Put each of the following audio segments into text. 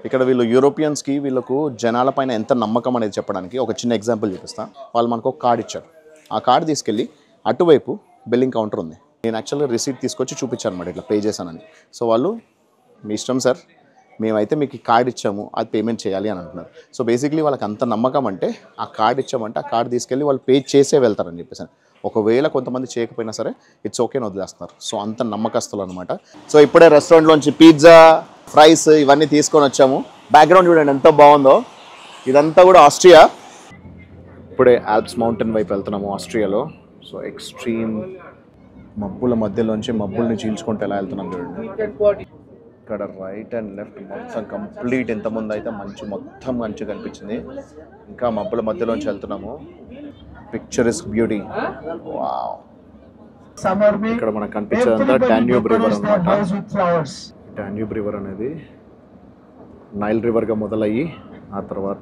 ఇక్కడ వీళ్ళు యూరోపియన్స్కి వీళ్ళకు జనాల పైన ఎంత నమ్మకం అనేది చెప్పడానికి ఒక చిన్న ఎగ్జాంపుల్ చూపిస్తా వాళ్ళు మనకు ఒక కార్డ్ ఇచ్చారు ఆ కార్డ్ తీసుకెళ్ళి అటువైపు బిల్లింగ్ కౌంటర్ ఉంది నేను యాక్చువల్గా రిసీట్ తీసుకొచ్చి చూపించాను అనమాట ఇట్లా పే చేశానని సో వాళ్ళు మీ ఇష్టం సార్ మేమైతే మీకు ఈ కార్డ్ ఇచ్చాము అది పేమెంట్ చేయాలి అని అంటున్నారు సో బేసిక్లీ వాళ్ళకి అంత నమ్మకం అంటే ఆ కార్డ్ ఇచ్చామంటే ఆ కార్డ్ తీసుకెళ్ళి వాళ్ళు పే చేసే వెళ్తారని చెప్పేసి ఒకవేళ కొంతమంది చేయకపోయినా సరే ఇట్స్ ఓకే అని వదిలేస్తున్నారు సో అంత నమ్మకస్తులు అనమాట సో ఇప్పుడే రెస్టారెంట్లోంచి పిజ్జా ఫ్రైస్ ఇవన్నీ తీసుకొని వచ్చాము బ్యాక్గ్రౌండ్ చూడండి ఎంత బాగుందో ఇదంతా కూడా ఆస్ట్రియా ఇప్పుడే ఆల్ప్స్ మౌంటైన్ వైపు వెళ్తున్నాము ఆస్ట్రియాలో సో ఎక్స్ట్రీమ్ మబ్బుల మధ్యలోంచి మబ్బుల్ని చీల్చుకుంటూ ఎలా వెళ్తున్నాం చూడండి ఇక్కడ రైట్ అండ్ లెఫ్ట్ మొత్తం కంప్లీట్ ఇంతకుముందు అయితే మంచు మొత్తం మంచు కనిపించింది ఇంకా మబ్బుల మధ్యలోంచి వెళ్తున్నాము picture is beauty wow Summer में ఇక్కడ మనకు కనిపించేదంతా డాన్యూబ్ రివర్ అనమాట house with flowers. Danube river అనేది నైల్ రివర్గా మొదలయ్యి ఆ తర్వాత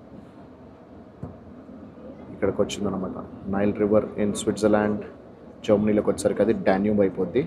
ఇక్కడికి వచ్చిందనమాట నైల్ రివర్ ఇన్ స్విట్జర్లాండ్ జర్మనీలోకి వచ్చేసరికి అది డాన్యూబ్ అయిపోద్ది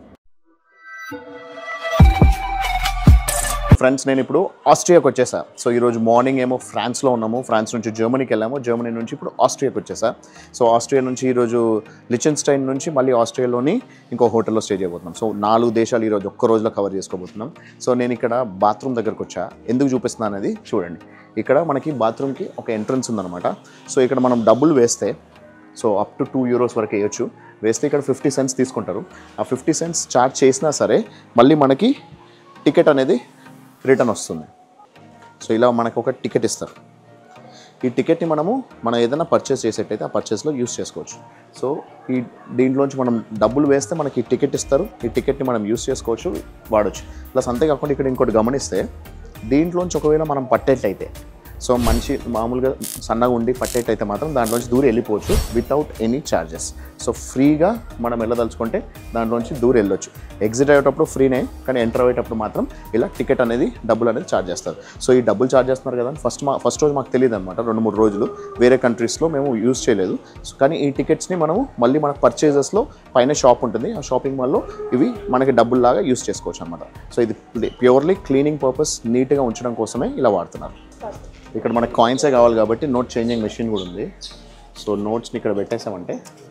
ఫ్రెండ్స్ నేను ఇప్పుడు ఆస్ట్రియాకి వచ్చేసా సో ఈరోజు మార్నింగ్ ఏమో ఫ్రాన్స్లో ఉన్నాము ఫ్రాన్స్ నుంచి జర్మనీకి వెళ్ళాము జర్మనీ నుంచి ఇప్పుడు ఆస్ట్రియాకి వచ్చేసా సో ఆస్ట్రియా నుంచి ఈరోజు లిచెన్స్టైన్ నుంచి మళ్ళీ ఆస్ట్రియాలోని ఇంకో హోటల్లో స్టే చేయబోతున్నాం సో నాలుగు దేశాలు ఈరోజు ఒక్క రోజులో కవర్ చేసుకోబోతున్నాం సో నేను ఇక్కడ బాత్రూమ్ దగ్గరకు వచ్చా ఎందుకు చూపిస్తున్నాను అనేది చూడండి ఇక్కడ మనకి బాత్రూమ్కి ఒక ఎంట్రన్స్ ఉందన్నమాట సో ఇక్కడ మనం డబ్బులు వేస్తే so up to two euros వరకు వేయొచ్చు వేస్తే ఇక్కడ ఫిఫ్టీ సెంట్స్ తీసుకుంటారు ఆ ఫిఫ్టీ సెంట్స్ చార్జ్ చేసినా సరే మళ్ళీ మనకి టికెట్ అనేది రిటర్న్ వస్తుంది సో ఇలా మనకు ఒక టికెట్ ఇస్తారు ఈ టికెట్ని మనము మనం ఏదైనా పర్చేస్ చేసేటైతే ఆ పర్చేస్లో యూస్ చేసుకోవచ్చు సో ఈ దీంట్లోంచి మనం డబ్బులు వేస్తే మనకి ఈ టికెట్ ఇస్తారు ఈ టికెట్ని మనం యూస్ చేసుకోవచ్చు వాడచ్చు ప్లస్ అంతేకాకుండా ఇక్కడ ఇంకోటి గమనిస్తే దీంట్లోంచి ఒకవేళ మనం పట్టేటైతే సో మంచి మామూలుగా సన్నగా ఉండి పట్టేటైతే మాత్రం దాంట్లోంచి దూరం వెళ్ళిపోవచ్చు వితౌట్ ఎనీ ఛార్జెస్ సో ఫ్రీగా మనం వెళ్ళదలుచుకుంటే దాంట్లోంచి దూరం వెళ్ళొచ్చు ఎగ్జిట్ అయ్యేటప్పుడు ఫ్రీనే కానీ ఎంటర్ అయ్యేటప్పుడు మాత్రం ఇలా టికెట్ అనేది డబ్బులు అనేది ఛార్జ్ చేస్తారు సో ఈ డబ్బులు ఛార్జ్ చేస్తున్నారు కదా ఫస్ట్ మా ఫస్ట్ రోజు మాకు తెలియదు అనమాట రెండు మూడు రోజులు వేరే కంట్రీస్లో మేము యూజ్ చేయలేదు సో కానీ ఈ టికెట్స్ని మనము మళ్ళీ మన పర్చేజెస్లో పైన షాప్ ఉంటుంది ఆ షాపింగ్ మాల్లో ఇవి మనకి డబ్బుల్లాగా యూజ్ చేసుకోవచ్చు అనమాట సో ఇది ప్యూర్లీ క్లీనింగ్ పర్పస్ నీట్గా ఉంచడం కోసమే ఇలా వాడుతున్నారు ఇక్కడ మనకి కాయిన్సే కావాలి కాబట్టి నోట్ చేంజింగ్ మెషిన్ కూడా ఉంది సో నోట్స్ని ఇక్కడ పెట్టేసామంటే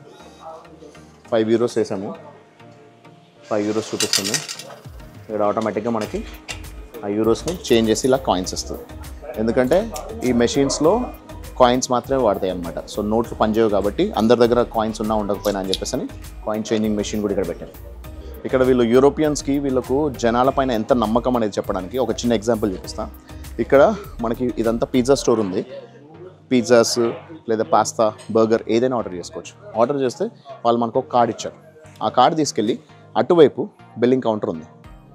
ఫైవ్ యూరోస్ వేసాము ఫైవ్ యూరోస్ చూపిస్తుంది ఇక్కడ ఆటోమేటిక్గా మనకి ఆ యూరోస్ని చేంజ్ చేసి ఇలా కాయిన్స్ ఇస్తుంది ఎందుకంటే ఈ మెషిన్స్లో కాయిన్స్ మాత్రమే వాడతాయి అనమాట సో నోట్లు పనిచేయవు కాబట్టి అందరి దగ్గర కాయిన్స్ ఉన్నా ఉండకపోయినా అని చెప్పేసి అని కాయిన్ చేంజింగ్ మెషిన్ కూడా ఇక్కడ పెట్టారు ఇక్కడ వీళ్ళు యూరోపియన్స్కి వీళ్ళకు జనాల పైన ఎంత నమ్మకం అనేది చెప్పడానికి ఒక చిన్న ఎగ్జాంపుల్ చూపిస్తా ఇక్కడ మనకి ఇదంతా పిజ్జా స్టోర్ ఉంది పిజ్జాస్ లేదా పాస్తా బర్గర్ ఏదైనా ఆర్డర్ చేసుకోవచ్చు ఆర్డర్ చేస్తే వాళ్ళు మనకు ఒక కార్డ్ ఇచ్చారు ఆ కార్డ్ తీసుకెళ్ళి అటువైపు బిల్లింగ్ కౌంటర్ ఉంది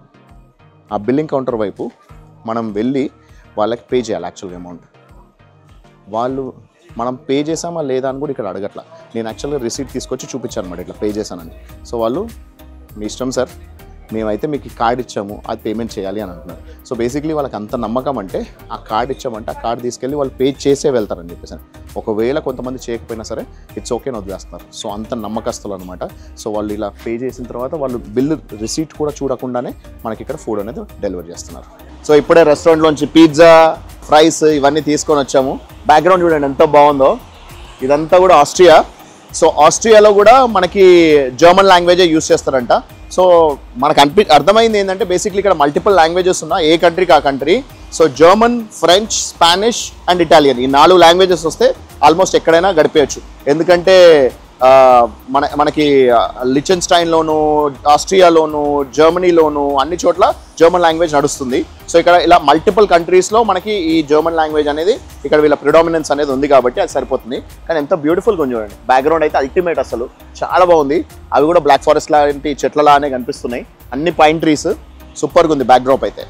ఆ బిల్లింగ్ కౌంటర్ వైపు మనం వెళ్ళి వాళ్ళకి పే చేయాలి యాక్చువల్గా అమౌంట్ వాళ్ళు మనం పే చేసామా లేదా అని కూడా ఇక్కడ అడగట్లా నేను యాక్చువల్గా రిసీట్ తీసుకొచ్చి చూపించాను అనమాట ఇట్లా పే చేశానని సో వాళ్ళు మీ ఇష్టం సార్ మేమైతే మీకు ఈ కార్డ్ ఇచ్చాము అది పేమెంట్ చేయాలి అని అంటున్నారు సో బేసిక్లీ వాళ్ళకి అంత నమ్మకం అంటే ఆ కార్డ్ ఇచ్చామంటే ఆ కార్డ్ తీసుకెళ్ళి వాళ్ళు పే చేసే వెళ్తారని చెప్పేసి ఒకవేళ కొంతమంది చేయకపోయినా సరే ఇట్స్ ఓకే అని వదిలేస్తున్నారు సో అంత నమ్మకస్తులు అనమాట సో వాళ్ళు ఇలా పే చేసిన తర్వాత వాళ్ళు బిల్లు రిసీట్ కూడా చూడకుండానే మనకి ఇక్కడ ఫుడ్ అనేది డెలివరీ చేస్తున్నారు సో ఇప్పుడే రెస్టారెంట్లోంచి పిజ్జా ఫ్రైస్ ఇవన్నీ తీసుకొని వచ్చాము బ్యాక్గ్రౌండ్ చూడండి ఎంత బాగుందో ఇదంతా కూడా ఆస్ట్రియా సో ఆస్ట్రియాలో కూడా మనకి జర్మన్ లాంగ్వేజే యూస్ చేస్తారంట సో మనకు అనిపి అర్థమైంది ఏంటంటే బేసిక్లీ ఇక్కడ మల్టిపుల్ లాంగ్వేజెస్ ఉన్నా ఏ కంట్రీకి ఆ country so German French Spanish and Italian ఈ నాలుగు లాంగ్వేజెస్ వస్తే ఆల్మోస్ట్ ఎక్కడైనా గడిపేయచ్చు ఎందుకంటే ఆ, మన మనకి లిచెన్స్టైన్లోను ఆస్ట్రియాలోను జర్మనీలోను అన్ని చోట్ల జర్మన్ లాంగ్వేజ్ నడుస్తుంది సో ఇక్కడ ఇలా మల్టిపుల్ కంట్రీస్లో మనకి ఈ జర్మన్ లాంగ్వేజ్ అనేది ఇక్కడ వీళ్ళ ప్రిడామినెన్స్ అనేది ఉంది కాబట్టి అది సరిపోతుంది కానీ ఎంత బ్యూటిఫుల్గా ఉంది చూడండి బ్యాక్గ్రౌండ్ అయితే అల్టిమేట్ అసలు చాలా బాగుంది అవి కూడా బ్లాక్ ఫారెస్ట్ లాంటి చెట్లలానే కనిపిస్తున్నాయి అన్ని పైన్ ట్రీస్ సూపర్గా ఉంది బ్యాక్డ్రాప్ అయితే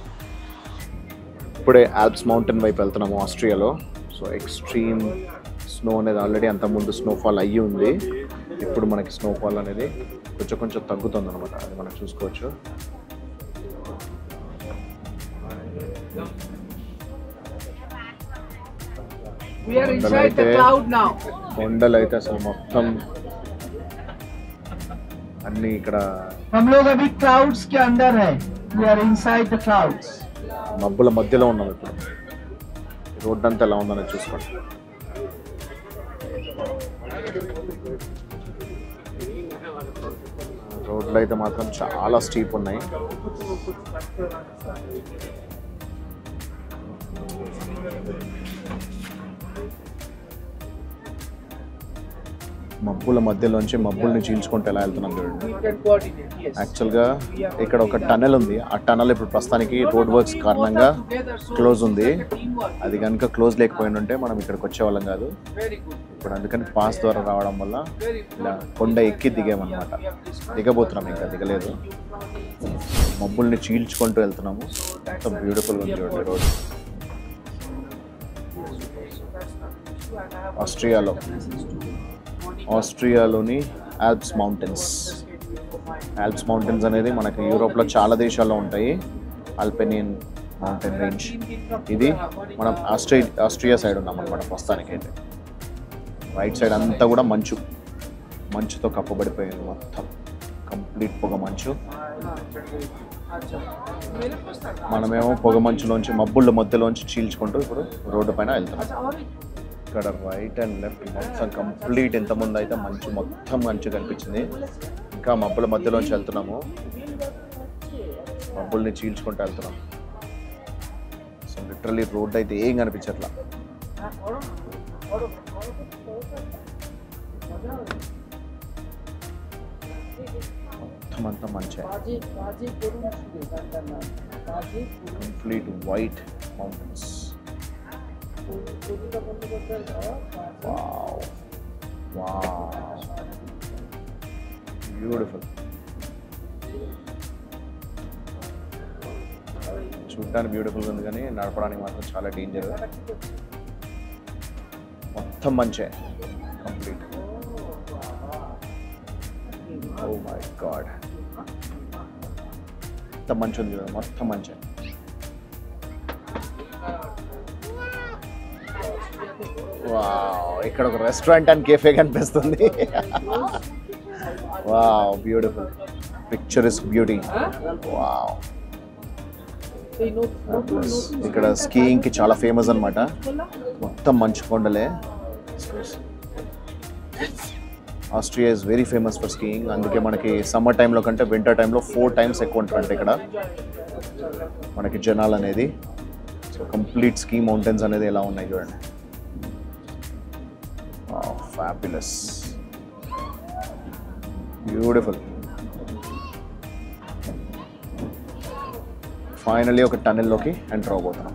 ఇప్పుడే ఆల్ప్స్ మౌంటైన్ వైపు వెళ్తున్నాము ఆస్ట్రియాలో సో ఎక్స్ట్రీమ్ స్నో అనేది ఆల్రెడీ అంత ముందు స్నోఫాల్ అయ్యి ఉంది ఇప్పుడు మనకి స్నోఫాల్ అనేది కొంచెం కొంచెం తగ్గుతుంది అనమాట అది మనం చూసుకోవచ్చు We are inside the Like, cloud now. కొండలు అయితే అసలు మొత్తం అన్ని ఇక్కడ हम लोग अभी क्लाउड्स के अंदर है we are inside the clouds మబ్బుల మధ్యలో ఉన్నాం ఇప్పుడు రోడ్డు అంతా ఎలా ఉందనేది చూసుకోండి రోడ్లు అయితే మాత్రం చాలా స్టీప్ ఉన్నాయి మబ్బుల మధ్యలోంచి మబ్బుల్ని చీల్చుకుంటూ ఎలా వెళ్తున్నాం చూడండి We can coordinate, yes. యాక్చువల్గా ఇక్కడ ఒక టనల్ ఉంది ఆ టనల్ ఇప్పుడు ప్రస్తుతానికి రోడ్ వర్క్స్ కారణంగా Together, so క్లోజ్ ఉంది it's like a teamwork. అది కనుక క్లోజ్ లేకపోయి ఉంటే మనం ఇక్కడికి వచ్చేవాళ్ళం కాదు Very good. ఇప్పుడు అందుకని పాస్ ద్వారా రావడం వల్ల Very good. ఇలా కొండ ఎక్కి దిగామన్నమాట We have discussed. దిగబోతున్నాం ఇంకా దిగలేదు మబ్బుల్ని చీల్చుకుంటూ వెళ్తున్నాము మొత్తం బ్యూటిఫుల్గా ఉంది చూడండి రోడ్ ఆస్ట్రియాలో ఆస్ట్రియాలోని ఆల్ప్స్ మౌంటైన్స్ ఆల్ప్స్ మౌంటైన్స్ అనేది మనకి యూరోప్లో చాలా దేశాల్లో ఉంటాయి అల్పెనియన్ మౌంటైన్ రేంజ్ ఇది మనం ఆస్ట్రియా ఆస్ట్రియా సైడ్ ఉన్నాం అనమాట ప్రస్తుతానికి అయితే రైట్ సైడ్ అంతా కూడా మంచు మంచుతో కప్పబడిపోయింది మొత్తం కంప్లీట్ పొగ మంచు మనమేమో పొగ మంచులోంచి మబ్బుళ్ళ మధ్యలోంచి చీల్చుకుంటూ ఇప్పుడు రోడ్డు పైన వెళ్తున్నాం ఇక్కడ రైట్ అండ్ లెఫ్ట్ మొత్తం కంప్లీట్ ఎంతమంది అయితే మంచు మొత్తం మంచు కనిపించింది ఇంకా మబ్బుల మధ్యలోంచి వెళ్తున్నాము మబ్బుల్ని చీల్చుకుంటూ వెళ్తున్నాం సో లిటరలీ రోడ్ అయితే ఏం కనిపించట్లా మొత్తం అంతా మంచే complete white mountains wow wow beautiful చూడడానికి బ్యూటిఫుల్గా ఉంది కానీ నడపడానికి మాత్రం చాలా డేంజర్ మొత్తం మంచే కంప్లీట్ ఓ మై గాడ్ మొత్తం మంచి ఉంది చూడండి మొత్తం మంచే వావ్ ఇక్కడ ఒక రెస్టారెంట్ అండ్ కేఫే కనిపిస్తుంది wow beautiful picture is beauty wow ఇక్కడ స్కీయింగ్ కి చాలా ఫేమస్ అన్నమాట మొత్తం మంచు కొండలే Austria is very famous for skiing అందుకే మనకి సమ్మర్ టైంలో కంటే వింటర్ టైంలో ఫోర్ టైమ్స్ ఎక్కువ ఉంటారంట ఇక్కడ మనకి జనాలు అనేది సో కంప్లీట్ స్కీ మౌంటైన్స్ అనేది ఎలా ఉన్నాయి చూడండి ఫ్యాబులస్ బ్యూటిఫుల్ ఫైనలీ ఒక టనెల్లోకి ఎంటర్ అవబోతున్నాం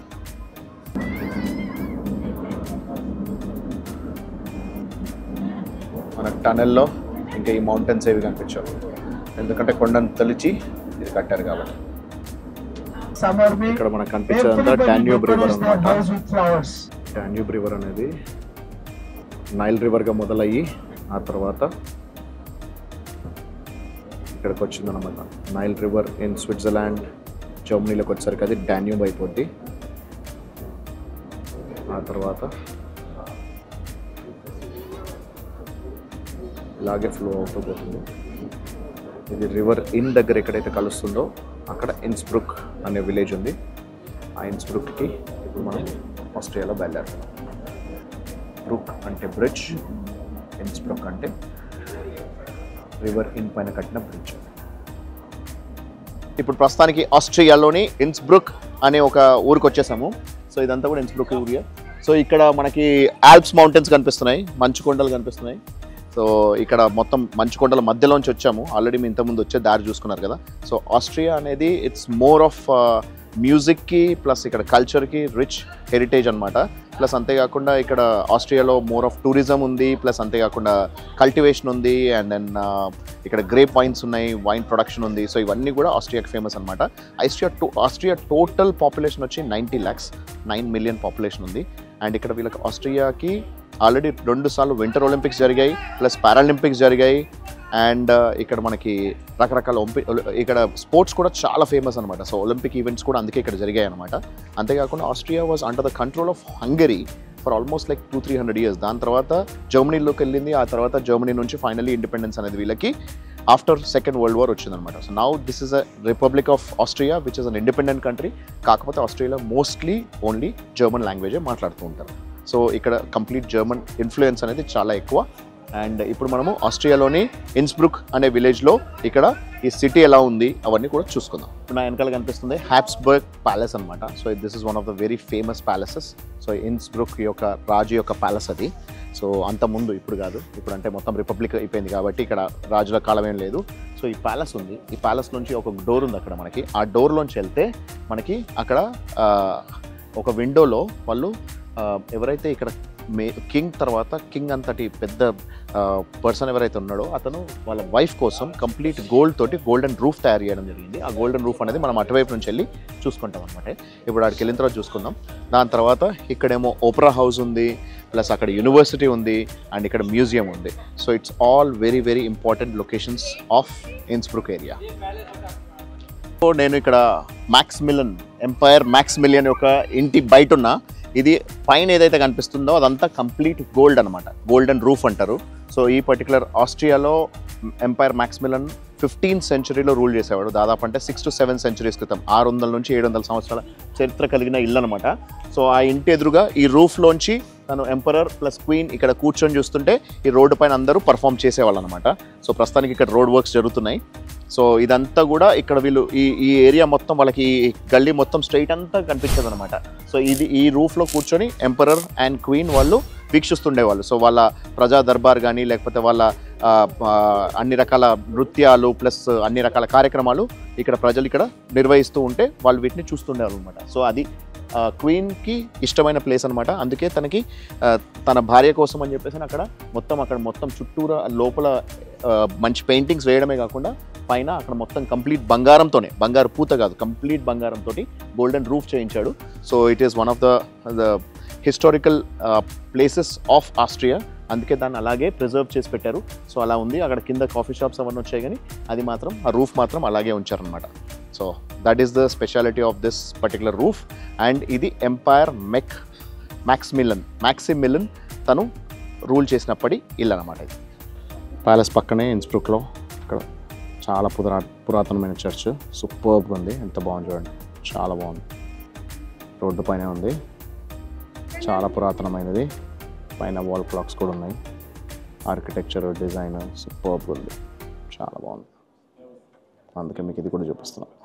మన టనెల్లో ఇంకా ఈ మౌంటైన్స్ ఏవి కనిపించవు ఎందుకంటే కొండను తలిచి ఇది కట్టారు కాబట్టి Summer me. ఇక్కడ మనకు కనిపించేదంతా Everybody Danube river decorates their అనమాట house with flowers. Danube river అనేది నైల్ రివర్గా మొదలయ్యి ఆ తర్వాత ఇక్కడికి వచ్చిందనమాట నైల్ రివర్ ఇన్ స్విట్జర్లాండ్ జర్మనీలోకి వచ్చేసరికి అది డాన్యూబ్ అయిపోద్ది ఆ తర్వాత ఇలాగే ఫ్లో అవుతూ పోతుంది ఇది రివర్ ఇన్ దగ్గర ఎక్కడైతే కలుస్తుందో అక్కడ ఇన్స్బ్రుక్ అనే విలేజ్ ఉంది ఆ ఇన్స్బ్రుక్కి ఇప్పుడు మనం ఆస్ట్రేలియాలో బయలుదేరుతున్నాం బ్రుక్ అంటే బ్రిడ్జ్ ఇన్స్బ్రుక్ అంటే రివర్ ఇన్ పైన కట్టిన బ్రిడ్జ్ ఇప్పుడు ప్రస్తుతానికి ఆస్ట్రియాలోని ఇన్స్బ్రుక్ అనే ఒక ఊరికి వచ్చేసాము సో ఇదంతా కూడా ఇన్స్బ్రుక్ ఊరియా సో ఇక్కడ మనకి ఆల్ప్స్ మౌంటైన్స్ కనిపిస్తున్నాయి మంచు కొండలు కనిపిస్తున్నాయి సో ఇక్కడ మొత్తం మంచు కొండల మధ్యలోంచి వచ్చాము ఆల్రెడీ మీ ఇంతకుముందు వచ్చే దారి చూసుకున్నారు కదా సో ఆస్ట్రియా అనేది ఇట్స్ మోర్ ఆఫ్ మ్యూజిక్కి ప్లస్ ఇక్కడ కల్చర్కి రిచ్ హెరిటేజ్ అనమాట ప్లస్ అంతేకాకుండా ఇక్కడ ఆస్ట్రియాలో మోర్ ఆఫ్ టూరిజం ఉంది ప్లస్ అంతేకాకుండా కల్టివేషన్ ఉంది అండ్ దెన్ ఇక్కడ గ్రేప్ వైన్స్ ఉన్నాయి వైన్ ప్రొడక్షన్ ఉంది సో ఇవన్నీ కూడా ఆస్ట్రియాకి ఫేమస్ అనమాట ఆస్ట్రియా టో ఆస్ట్రియా టోటల్ పాపులేషన్ వచ్చి ninety lakhs nine million population ఉంది అండ్ ఇక్కడ వీళ్ళకి ఆస్ట్రియాకి ఆల్రెడీ రెండు సార్లు వింటర్ ఒలింపిక్స్ జరిగాయి ప్లస్ పారాలింపిక్స్ జరిగాయి అండ్ ఇక్కడ మనకి రకరకాల ఒంపి ఇక్కడ స్పోర్ట్స్ కూడా చాలా ఫేమస్ అనమాట సో ఒలింపిక్ ఈవెంట్స్ కూడా అందుకే ఇక్కడ జరిగాయి అనమాట అంతేకాకుండా Austria was under the control of Hungary for almost like two three hundred years దాని తర్వాత జర్మనీలోకి వెళ్ళింది ఆ తర్వాత జర్మనీ నుంచి ఫైనల్లీ ఇండిపెండెన్స్ అనేది వీళ్ళకి ఆఫ్టర్ సెకండ్ వరల్డ్ వార్ వచ్చిందనమాట so now this is a republic of Austria which is an independent country కాకపోతే ఆస్ట్రేలియా మోస్ట్లీ ఓన్లీ జర్మన్ లాంగ్వేజే మాట్లాడుతూ ఉంటారు సో ఇక్కడ కంప్లీట్ జర్మన్ ఇన్ఫ్లుయెన్స్ అనేది చాలా ఎక్కువ అండ్ ఇప్పుడు మనము ఆస్ట్రియాలోని ఇన్స్బ్రుక్ అనే విలేజ్లో ఇక్కడ ఈ సిటీ ఎలా ఉంది అవన్నీ కూడా చూసుకుందాం ఇప్పుడు నా వెనకాల కనిపిస్తుంది హ్యాప్స్బర్గ్ ప్యాలెస్ అనమాట so this is one of the very famous palaces so Innsbruck యొక్క రాజు యొక్క ప్యాలెస్ అది సో అంత ముందు ఇప్పుడు కాదు ఇప్పుడు అంటే మొత్తం రిపబ్లిక్ అయిపోయింది కాబట్టి ఇక్కడ రాజుల కాలం ఏం లేదు సో ఈ ప్యాలెస్ ఉంది ఈ ప్యాలెస్ నుంచి ఒక డోర్ ఉంది అక్కడ మనకి ఆ డోర్లోంచి వెళ్తే మనకి అక్కడ ఆ, ఒక విండోలో వాళ్ళు ఆ, ఎవరైతే ఇక్కడ మే కింగ్ తర్వాత కింగ్ అంతటి పెద్ద పర్సన్ ఎవరైతే ఉన్నాడో అతను వాళ్ళ వైఫ్ కోసం కంప్లీట్ గోల్డ్ తోటి గోల్డెన్ రూఫ్ తయారు చేయడం జరిగింది ఆ గోల్డెన్ రూఫ్ అనేది మనం అటువైపు నుంచి వెళ్ళి చూసుకుంటాం అనమాట ఇప్పుడు అక్కడికి వెళ్ళిన తర్వాత చూసుకుందాం దాని తర్వాత ఇక్కడేమో ఓపెరా హౌస్ ఉంది ప్లస్ అక్కడ యూనివర్సిటీ ఉంది అండ్ ఇక్కడ మ్యూజియం ఉంది so it's all very very important locations of Innsbruck area so నేను ఇక్కడ Maximilian empire Maximilian యొక్క ఇంటి బయట ఉన్న ఇది పైన ఏదైతే కనిపిస్తుందో అదంతా కంప్లీట్ గోల్డ్ అనమాట గోల్డెన్ రూఫ్ అంటారు సో ఈ పర్టికులర్ ఆస్ట్రియాలో ఎంపైర్ మ్యాక్స్ మిలన్ ఫిఫ్టీన్త్ సెంచరీలో రూల్ చేసేవాడు దాదాపు అంటే సిక్స్ టు సెవెన్ సెంచరీస్ క్రితం ఆరు వందల నుంచి ఏడు వందల సంవత్సరాల చరిత్ర కలిగిన ఇల్లు అనమాట సో ఆ ఇంటి ఎదురుగా ఈ రూఫ్లోంచి తను ఎంపరర్ ప్లస్ క్వీన్ ఇక్కడ కూర్చొని చూస్తుంటే ఈ రోడ్డు పైన అందరూ పర్ఫామ్ చేసేవాళ్ళు అనమాట సో ప్రస్తుతానికి ఇక్కడ రోడ్ వర్క్స్ జరుగుతున్నాయి సో ఇదంతా కూడా ఇక్కడ వీళ్ళు ఈ ఈ ఏరియా మొత్తం వాళ్ళకి ఈ గల్లీ మొత్తం స్ట్రైట్ అంతా కనిపించదు అనమాట సో ఇది ఈ రూఫ్లో కూర్చొని ఎంపరర్ అండ్ క్వీన్ వాళ్ళు వీక్షిస్తుండేవాళ్ళు సో వాళ్ళ ప్రజా దర్బార్ కానీ లేకపోతే వాళ్ళ ఆ, ఆ, అన్ని రకాల నృత్యాలు ప్లస్ అన్ని రకాల కార్యక్రమాలు ఇక్కడ ప్రజలు ఇక్కడ నిర్వహిస్తూ ఉంటే వాళ్ళు వీటిని చూస్తుండేవాళ్ళు అనమాట సో అది ఆ, క్వీన్కి ఇష్టమైన ప్లేస్ అనమాట అందుకే తనకి ఆ, తన భార్య కోసం అని చెప్పేసి అక్కడ మొత్తం అక్కడ మొత్తం చుట్టూరా లోపల ఆ, మంచి పెయింటింగ్స్ వేయడమే కాకుండా పైన అక్కడ మొత్తం కంప్లీట్ బంగారంతోనే బంగారు పూత కాదు కంప్లీట్ బంగారంతో గోల్డెన్ రూఫ్ చేయించాడు so it is one of the the historical places of Austria అందుకే దాన్ని అలాగే ప్రిజర్వ్ చేసి పెట్టారు సో అలా ఉంది అక్కడ కింద కాఫీ షాప్స్ అవన్నీ వచ్చాయి కానీ అది మాత్రం ఆ రూఫ్ మాత్రం అలాగే ఉంచారనమాట so that is the speciality of this particular roof and ఇది ఎంపైర్ మెక్ మ్యాక్స్మిలన్ మ్యాక్సిమిలన్ తను రూల్ చేసినప్పటి ఇల్లు అనమాట ఇది ప్యాలెస్ పక్కనే ఇన్స్బ్రుక్లో ఇక్కడ చాలా పురా పురాతనమైన చర్చ్ సూపర్గా ఉంది ఎంత బాగుంది చూడండి చాలా బాగుంది రోడ్డు పైన ఉంది చాలా పురాతనమైనది పైన వాల్ క్లాక్స్ కూడా ఉన్నాయి ఆర్కిటెక్చర్ డిజైన్ సూపర్గా ఉంది చాలా బాగుంది అందుకే మీకు ఇది కూడా చూపిస్తున్నాను